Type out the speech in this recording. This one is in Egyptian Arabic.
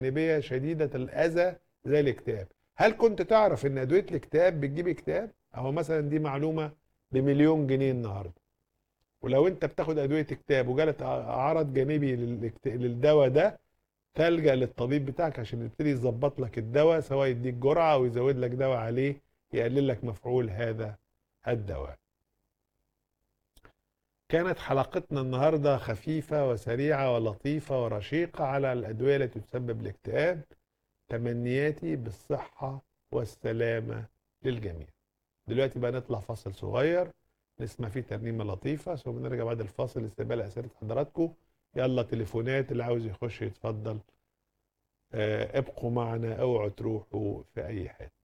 جانبيه شديده الاذى زي الاكتئاب هل كنت تعرف ان ادويه الاكتئاب بتجيب اكتئاب اهو مثلا دي معلومه بمليون جنيه النهارده ولو انت بتاخد ادويه اكتئاب وجالت عرض جانبي للاكت- للدواء ده تلجا للطبيب بتاعك عشان يبتدي يظبط لك الدواء سواء يديك جرعه او يزود لك دواء عليه يقلل لك مفعول هذا الدواء كانت حلقتنا النهارده خفيفه وسريعه ولطيفه ورشيقه على الادويه التي تسبب الاكتئاب تمنياتي بالصحه والسلامه للجميع دلوقتي بقى نطلع فاصل صغير نسمع فيه ترنيمه لطيفه ثم نرجع بعد الفاصل لاستقبال اسئله حضراتكم يلا تليفونات اللي عاوز يخش يتفضل آه، ابقوا معنا اوعوا تروحوا في اي حته